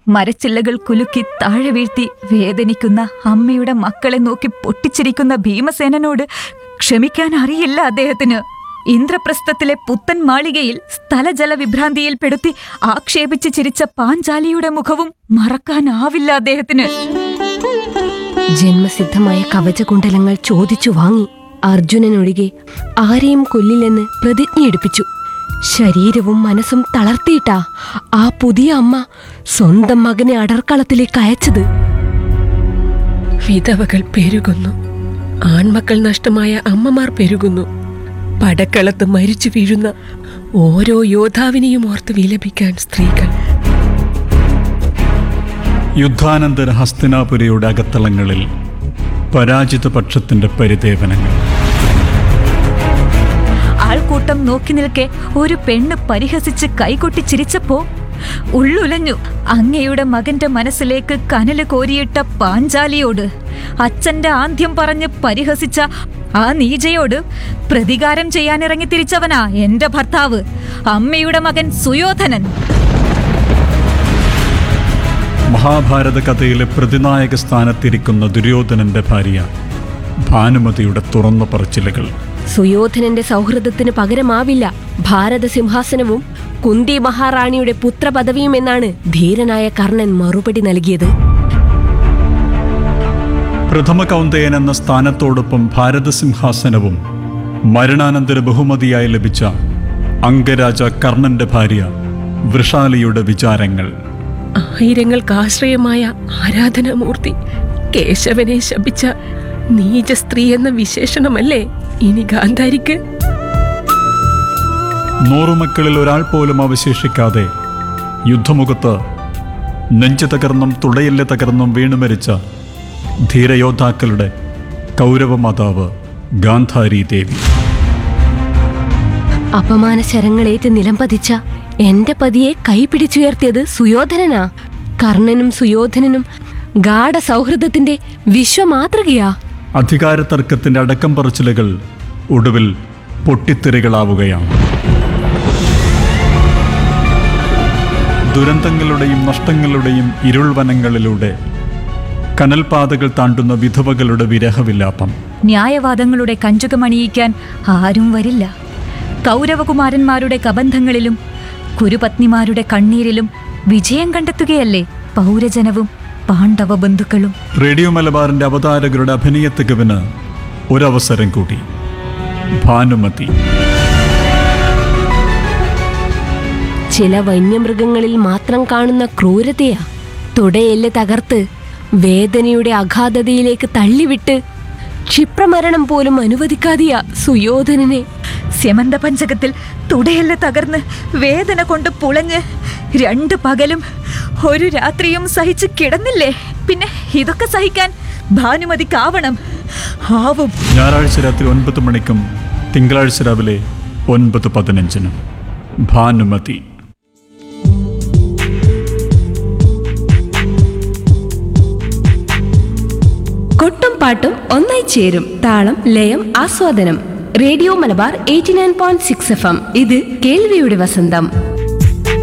മരച്ചില്ലകൾ കുലുക്കി താഴെ വീഴ്ത്തി വേദനിക്കുന്ന അമ്മയുടെ മക്കളെ നോക്കി പൊട്ടിച്ചിരിക്കുന്ന ഭീമസേനനോട് ക്ഷമിക്കാൻ അറിയില്ല അദ്ദേഹത്തിന് ഇന്ദ്രപ്രസ്ഥത്തിലെ പുത്തൻ മാളികയിൽ സ്ഥലജല വിഭ്രാന്തിയിൽപ്പെടുത്തി ആക്ഷേപിച്ച് ചിരിച്ച പാഞ്ചാലിയുടെ മുഖവും മറക്കാനാവില്ല അദ്ദേഹത്തിന് ജന്മസിദ്ധമായ കവചകുണ്ടലങ്ങൾ ചോദിച്ചു വാങ്ങി അർജുനനൊഴികെ ആരെയും കൊല്ലില്ലെന്ന് പ്രതിജ്ഞയെടുപ്പിച്ചു ശരീരവും മനസ്സും തളർത്തിയിട്ടാ ആ പുതിയ അമ്മ സ്വന്തം മകനെ അടർക്കളത്തിലേക്ക് അയച്ചത് വിധവകൾ പെരുകുന്നു ആൺമക്കൾ നഷ്ടമായ അമ്മമാർ പെരുകുന്നു പടക്കളത്ത് മരിച്ചു വീഴുന്ന ഓരോ യോദ്ധാവിനെയും ഓർത്ത് വിലപിക്കാൻ സ്ത്രീകൾ യുദ്ധാനന്തര ഹസ്തിനാപുരിയുടെ അകത്തളങ്ങളിൽ പരാജിത പക്ഷത്തിന്റെ പരിദേവനങ്ങൾ ആൾക്കൂട്ടം നോക്കി നിൽക്കെ ഒരു പെണ്ണ് പരിഹസിച്ച് കൈകൊട്ടി ചിരിച്ചപ്പോ ഉള്ളുലഞ്ഞു അങ്ങയുടെ മകന്റെ മനസ്സിലേക്ക് കനല് കോരിയിട്ട പാഞ്ചാലിയോട് അച്ഛന്റെ ആന്ത്യം പറഞ്ഞ് പരിഹസിച്ച ആ നീജയോട് പ്രതികാരം ചെയ്യാനിറങ്ങി തിരിച്ചവനാ എന്റെ ഭർത്താവ് അമ്മയുടെ മകൻ സുയോധനൻ മഹാഭാരത കഥയിലെ പ്രതിനായക സ്ഥാനത്തിരിക്കുന്ന ദുര്യോധനന്റെ ഭാര്യ ഭാനുമതിയുടെ തുറന്ന പറച്ചിലുകൾ സുയോധനന്റെ സൗഹൃദത്തിന് പകരമാവില്ല ഭാരത സിംഹാസനവും കുന്തി മഹാറാണിയുടെ പുത്രപദവിയും എന്നാണ് ധീരനായ കർണൻ മറുപടി നൽകിയത് പ്രഥമ കൗന്ദയൻ എന്ന സ്ഥാനത്തോടൊപ്പം ഭാരതസിംഹാസനവും മരണാനന്തര ബഹുമതിയായി ലഭിച്ച അംഗരാജ കർണന്റെ ഭാര്യ വൃഷാലിയുടെ വിചാരങ്ങൾ ആയിരങ്ങൾക്ക് ആശ്രയമായ ആരാധനാമൂർത്തി കേശവനെ ശപിച്ച നീച സ്ത്രീ എന്ന വിശേഷണമല്ലേ ഇനി ഗാന്ധാരിക്ക് നൂറുമക്കളിൽ ഒരാൾ പോലും അവശേഷിക്കാതെ യുദ്ധമുഖത്ത് നെഞ്ചു തകർന്നും തുടയില്ല തകർന്നും വീണുമരിച്ച ധീരയോദ്ധാക്കളുടെ കൗരവമാതാവ് ഗാന്ധാരി ദേവി അപമാന ശരങ്ങളേറ്റ് നിലംപതിച്ച എന്റെ പതിയെ കൈപിടിച്ചുയർത്തിയത് സുയോധനനാ കർണനും സുയോധനനും ഗാഢ സൗഹൃദത്തിന്റെ വിശ്വമാതൃകയാ അധികാരതർക്കത്തിന്റെ അടക്കം പറച്ചിലുകൾ ഒടുവിൽ പൊട്ടിത്തെറികളാവുകയാണ് ദുരന്തങ്ങളുടെയും നഷ്ടങ്ങളുടെയും ഇരുൾവനങ്ങളിലൂടെ കനൽപാതകൾ താണ്ടുന്ന വിധവകളുടെ വിരഹവിലാപം ന്യായവാദങ്ങളുടെ കഞ്ചുകമണിയിക്കാൻ ആരും വരില്ല കൗരവകുമാരന്മാരുടെ കബന്ധങ്ങളിലും കുരുപത്നിമാരുടെ കണ്ണീരിലും വിജയം കണ്ടെത്തുകയല്ലേ പൗരജനവും പാണ്ഡവ ബന്ധുക്കളും റേഡിയോ മലബാറിന്റെ അവതാരകരുടെ അഭിനയ തികവിന് ഒരവസരം കൂടി ഭാനുമതി ചില വന്യമൃഗങ്ങളിൽ മാത്രം കാണുന്ന ക്രൂരതയാ തുടയെല്ല് തകർത്ത് വേദനയുടെ അഗാധതയിലേക്ക് തള്ളിവിട്ട് ക്ഷിപ്രമരണം പോലും അനുവദിക്കാതെയാ സുയോധനനെ സ്യമന്ത പഞ്ചകത്തിൽ തുടയല്ല തകർന്ന് വേദന കൊണ്ട് പുളഞ്ഞ് രണ്ട് പകലും ഒരു രാത്രിയും സഹിച്ച് കിടന്നില്ലേ പിന്നെ ഇതൊക്കെ സഹിക്കാൻ ഭാനുമതിക്കാവണം ആവും ഞായറാഴ്ച രാത്രി ഒൻപത് മണിക്കും തിങ്കളാഴ്ച രാവിലെ ഒൻപത് പതിനഞ്ചിനും ഭാനുമതി കൊട്ടും പാട്ടും ഒന്നായി ചേരും താളം ലയം ആസ്വാദനം radio Malabar eighty nine point six F M ഇത് കേൾവിയുടെ വസന്തം